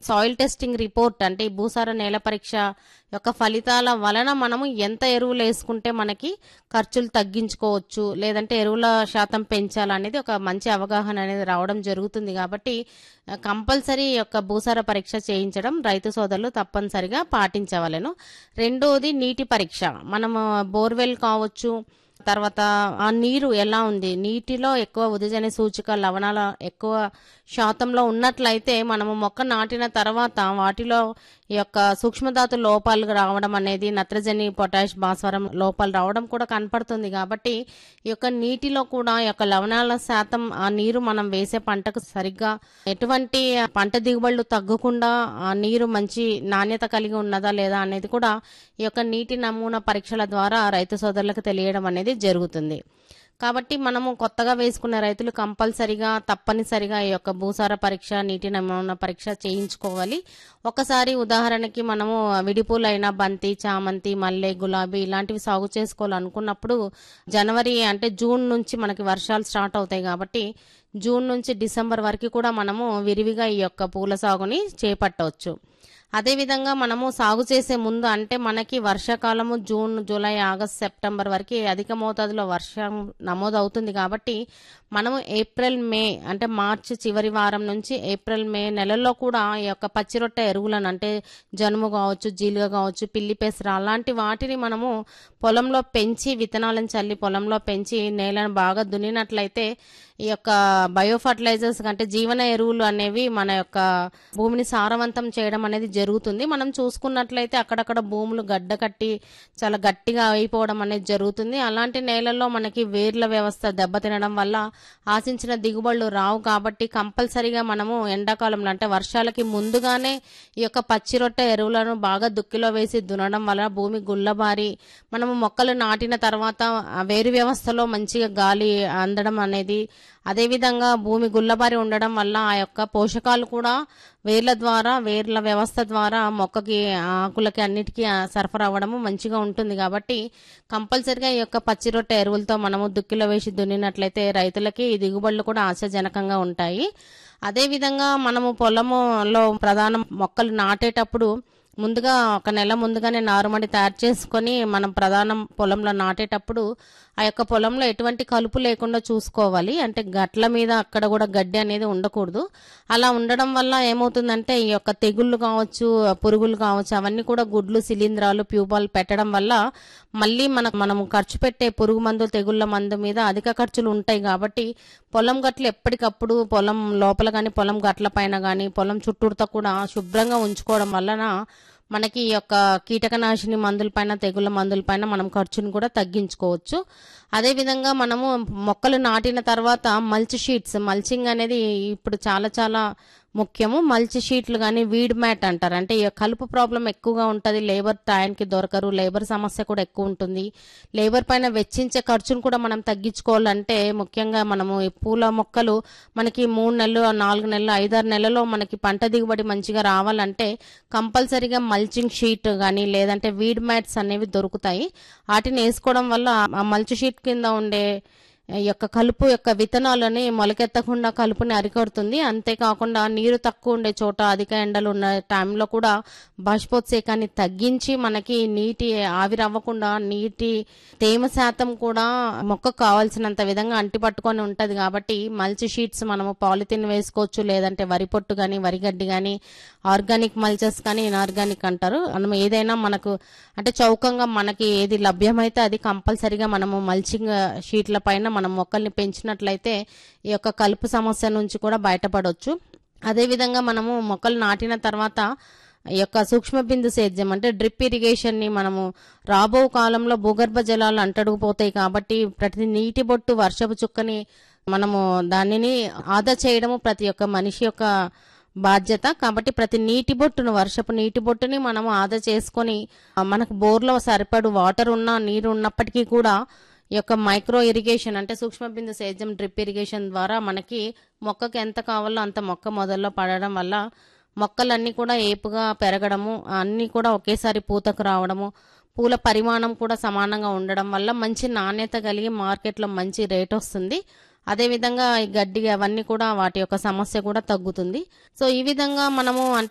soil testing report అంటే ఈ భూసార నేల పరీక్ష యొక్క ఫలితాల వలన మనము ఎంత ఎరువులు వేసుకుంటే మనకి ఖర్చులు తగ్గించుకోవచ్చు లేదంటే ఎరువుల శాతం పెంచాలనేది ఒక మంచి అవగాహన అనేది రావడం జరుగుతుంది కాబట్టి కంపల్సరీ యొక్క భూసార పరీక్ష చేయించడం రైతు సోదరులు తప్పనిసరిగా పాటించవలెను రెండోది నీటి పరీక్ష మనము బోర్వెల్ కావచ్చు తర్వాత ఆ నీరు ఎలా ఉంది నీటిలో ఎక్కువ ఉదజని సూచిక లవణాల ఎక్కువ శాతంలో ఉన్నట్లయితే మనము మొక్క నాటిన తర్వాత వాటిలో ఈ యొక్క సూక్ష్మధాతు లోపాలు రావడం అనేది నత్రజని పొటాష్ భాస్వరం లోపాలు రావడం కూడా కనపడుతుంది కాబట్టి ఈ యొక్క నీటిలో కూడా ఈ యొక్క లవణాల శాతం ఆ నీరు మనం వేసే పంటకు సరిగ్గా ఎటువంటి పంట దిగుబడులు తగ్గకుండా ఆ నీరు మంచి నాణ్యత కలిగి ఉన్నదా లేదా అనేది కూడా ఈ యొక్క నీటి నమూనా పరీక్షల ద్వారా రైతు సోదరులకు తెలియడం అనేది జరుగుతుంది కాబట్టి మనము కొత్తగా వేసుకున్న రైతులు కంపల్సరిగా తప్పనిసరిగా ఈ యొక్క భూసార పరీక్ష నీటి నమూనా పరీక్ష చేయించుకోవాలి ఒకసారి ఉదాహరణకి మనము విడిపూలైన బంతి చామంతి మల్లె గులాబీ ఇలాంటివి సాగు చేసుకోవాలనుకున్నప్పుడు జనవరి అంటే జూన్ నుంచి మనకి వర్షాలు స్టార్ట్ అవుతాయి కాబట్టి జూన్ నుంచి డిసెంబర్ వరకు కూడా మనము విరివిగా ఈ యొక్క పూల సాగుని చేపట్టవచ్చు అదేవిధంగా మనము సాగు చేసే ముందు అంటే మనకి వర్షాకాలము జూన్ జూలై ఆగస్ట్ సెప్టెంబర్ వరకు అధిక మోతాదులో వర్షం నమోదవుతుంది కాబట్టి మనము ఏప్రిల్ మే అంటే మార్చి చివరి వారం నుంచి ఏప్రిల్ మే నెలల్లో కూడా ఈ యొక్క పచ్చిరొట్ట ఎరువులను అంటే జనుము కావచ్చు జీలుగ కావచ్చు పిల్లి పెసర అలాంటి వాటిని మనము పొలంలో పెంచి విత్తనాలను చల్లి పొలంలో పెంచి నేలను బాగా దున్నినట్లయితే ఈ యొక్క బయో ఫర్టిలైజర్స్ అంటే జీవన ఎరువులు అనేవి మన యొక్క భూమిని సారవంతం చేయడం అనేది జరుగుతుంది మనం చూసుకున్నట్లయితే అక్కడక్కడ భూములు గడ్డ కట్టి చాలా గట్టిగా అయిపోవడం అనేది జరుగుతుంది అలాంటి నేలల్లో మనకి వేర్ల వ్యవస్థ దెబ్బతినడం వల్ల ఆశించిన దిగుబడులు రావు కాబట్టి కంపల్సరీగా మనము ఎండాకాలంలో అంటే వర్షాలకి ముందుగానే ఈ యొక్క పచ్చి రొట్టె ఎరువులను బాగా దుక్కిలో వేసి దున్నడం వల్ల భూమి గుల్లబారి మనము మొక్కలు నాటిన తర్వాత ఆ వేరు వ్యవస్థలో మంచిగా గాలి అందడం అనేది అదేవిధంగా భూమి గుల్లబారి ఉండడం వల్ల ఆ యొక్క పోషకాలు కూడా వేర్ల ద్వారా వేర్ల వ్యవస్థ ద్వారా మొక్కకి ఆకులకి అన్నిటికీ ఆ, సరఫరా అవ్వడము మంచిగా ఉంటుంది కాబట్టి కంపల్సరిగా ఈ యొక్క పచ్చి రొట్టె ఎరువులతో మనము దుక్కిలో వేసి దున్నినట్లయితే రైతులకి ఈ దిగుబడులు కూడా ఆశాజనకంగా ఉంటాయి అదేవిధంగా మనము పొలములో ప్రధాన మొక్కలు నాటేటప్పుడు ముందుగా ఒక నెల ముందుగానే నారుమడి తయారు చేసుకొని మనం ప్రధాన పొలంలో నాటేటప్పుడు ఆ యొక్క పొలంలో ఎటువంటి కలుపు లేకుండా చూసుకోవాలి అంటే గట్ల మీద అక్కడ కూడా గడ్డి అనేది ఉండకూడదు అలా ఉండడం వల్ల ఏమవుతుందంటే ఈ యొక్క తెగుళ్ళు కావచ్చు పురుగులు కావచ్చు అవన్నీ కూడా గుడ్లు శిలీంధ్రాలు ప్యూపాలు పెట్టడం వల్ల మళ్ళీ మన మనం ఖర్చు పెట్టే పురుగు మందు తెగుళ్ళ మందు మీద అధిక ఖర్చులు ఉంటాయి కాబట్టి పొలం గట్లు ఎప్పటికప్పుడు పొలం లోపల కానీ పొలం గట్ల పైన కానీ పొలం చుట్టూరుతో కూడా శుభ్రంగా ఉంచుకోవడం వలన మనకి ఈ యొక్క కీటకనాశిని మందులపైన తెగుళ్ళ మందులపైన మనం ఖర్చును కూడా తగ్గించుకోవచ్చు అదేవిధంగా మనము మొక్కలు నాటిన తర్వాత మల్చ్ షీట్స్ మల్చింగ్ అనేది ఇప్పుడు చాలా చాలా ముఖ్యము మల్చి షీట్లు కానీ వీడ్ మ్యాట్ అంటారు అంటే ఈ కలుపు ప్రాబ్లం ఎక్కువగా ఉంటుంది లేబర్ టైంకి దొరకరు లేబర్ సమస్య కూడా ఎక్కువ ఉంటుంది లేబర్ పైన వెచ్చించే ఖర్చును కూడా మనం తగ్గించుకోవాలంటే ముఖ్యంగా మనము ఈ పూల మొక్కలు మనకి మూడు నెలలు నాలుగు నెలలు ఐదారు నెలల్లో మనకి పంట దిగుబడి మంచిగా రావాలంటే కంపల్సరీగా మల్చింగ్ షీట్ కానీ లేదంటే వీడ్ మ్యాట్స్ అనేవి దొరుకుతాయి వాటిని వేసుకోవడం వల్ల ఆ మల్చి షీట్ కింద ఉండే ఈ యొక్క కలుపు యొక్క విత్తనాలని మొలకెత్తకుండా కలుపుని అరికడుతుంది అంతేకాకుండా నీరు తక్కువ ఉండే చోట అధిక ఎండలు ఉన్న టైంలో కూడా బాష్పోత్సేకాన్ని తగ్గించి మనకి నీటి ఆవిరి అవ్వకుండా నీటి తేమ శాతం కూడా మొక్కకు కావాల్సినంత విధంగా అంటిపట్టుకొని ఉంటది కాబట్టి మల్చి షీట్స్ మనము పాలిథిన్ వేసుకోవచ్చు లేదంటే వరి పొట్టు కానీ వరిగడ్డి కానీ ఆర్గానిక్ మల్చెస్ కానీ ఇన్ఆర్గానిక్ అంటారు మనం ఏదైనా మనకు అంటే చౌకంగా మనకి ఏది లభ్యమైతే అది కంపల్సరిగా మనము మల్చింగ్ షీట్ల పైన మనం మొక్కల్ని పెంచినట్లయితే ఈ యొక్క కలుపు సమస్య నుంచి కూడా బయటపడవచ్చు అదేవిధంగా మనము మొక్కలు నాటిన తర్వాత ఈ యొక్క సూక్ష్మ బిందు సేద్యం అంటే డ్రిప్ ఇరిగేషన్ ని మనము రాబో కాలంలో భూగర్భ జలాలు అంటడుగుపోతాయి కాబట్టి ప్రతి నీటి బొట్టు వర్షపు చుక్కని మనము దానిని ఆదా చేయడము ప్రతి ఒక్క మనిషి యొక్క బాధ్యత కాబట్టి ప్రతి నీటి బొట్టును వర్షపు నీటి బొట్టుని మనం ఆదా చేసుకొని ఆ, మనకు బోర్లో సరిపడు వాటర్ ఉన్నా నీరు ఉన్నప్పటికీ కూడా ఈ యొక్క మైక్రో ఇరిగేషన్ అంటే సూక్ష్మ బిందు సేద్యం డ్రిప్ ఇరిగేషన్ ద్వారా మనకి మొక్కకి ఎంత కావాలో అంత మొక్క మొదల్లో పడడం వల్ల మొక్కలన్నీ కూడా ఏపుగా పెరగడము అన్నీ కూడా ఒకేసారి పూతకు రావడము పూల పరిమాణం కూడా సమానంగా ఉండడం వల్ల మంచి నాణ్యత కలిగి మార్కెట్లో మంచి రేట్ వస్తుంది అదేవిధంగా ఈ గడ్డి అవన్నీ కూడా వాటి యొక్క సమస్య కూడా తగ్గుతుంది సో ఈ విధంగా మనము అంటే